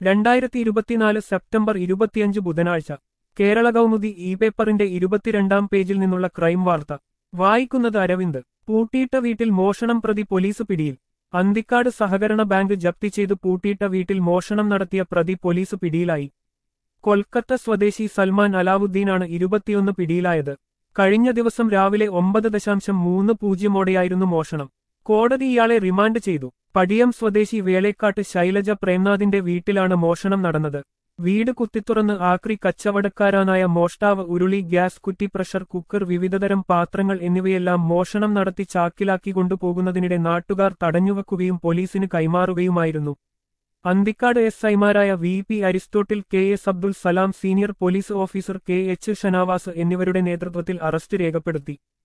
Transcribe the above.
രണ്ടായിരത്തി ഇരുപത്തിനാല് സെപ്റ്റംബർ ഇരുപത്തിയഞ്ച് ബുധനാഴ്ച കേരള കൗമുദി ഇ പേപ്പറിന്റെ ഇരുപത്തിരണ്ടാം പേജിൽ നിന്നുള്ള ക്രൈം വാർത്ത വായിക്കുന്നത് അരവിന്ദ് പൂട്ടിയിട്ട വീട്ടിൽ മോഷണം പ്രതി പോലീസ് പിടിയിൽ അന്തിക്കാട് സഹകരണ ബാങ്ക് ജപ്തി ചെയ്ത് പൂട്ടിയിട്ട വീട്ടിൽ മോഷണം നടത്തിയ പ്രതി പോലീസ് പിടിയിലായി കൊൽക്കത്ത സ്വദേശി സൽമാൻ അലാവുദ്ദീനാണ് ഇരുപത്തിയൊന്ന് പിടിയിലായത് കഴിഞ്ഞ ദിവസം രാവിലെ ഒമ്പത് ദശാംശം മൂന്ന് പൂജ്യമോടെയായിരുന്നു മോഷണം കോടതി ഇയാളെ റിമാൻഡ് ചെയ്തു പടിയം സ്വദേശി വേളേക്കാട്ട് ശൈലജ പ്രേംനാഥിന്റെ വീട്ടിലാണ് മോഷണം നടന്നത് വീട് കുത്തിത്തുറന്ന് ആക്രി കച്ചവടക്കാരനായ മോഷ്ടാവ് ഉരുളി ഗ്യാസ് കുറ്റി പ്രഷർ കുക്കർ വിവിധതരം പാത്രങ്ങൾ എന്നിവയെല്ലാം മോഷണം നടത്തി ചാക്കിലാക്കി കൊണ്ടുപോകുന്നതിനിടെ നാട്ടുകാർ തടഞ്ഞുവെക്കുകയും പോലീസിന് കൈമാറുകയുമായിരുന്നു അന്തിക്കാട് എസ് ഐമാരായ V P Aristotle K S Abdul Salam senior police officer K H Shanavas എന്നിവരുടെ നേതൃത്വത്തിൽ അറസ്റ്റ് രേഖപ്പെടുത്തി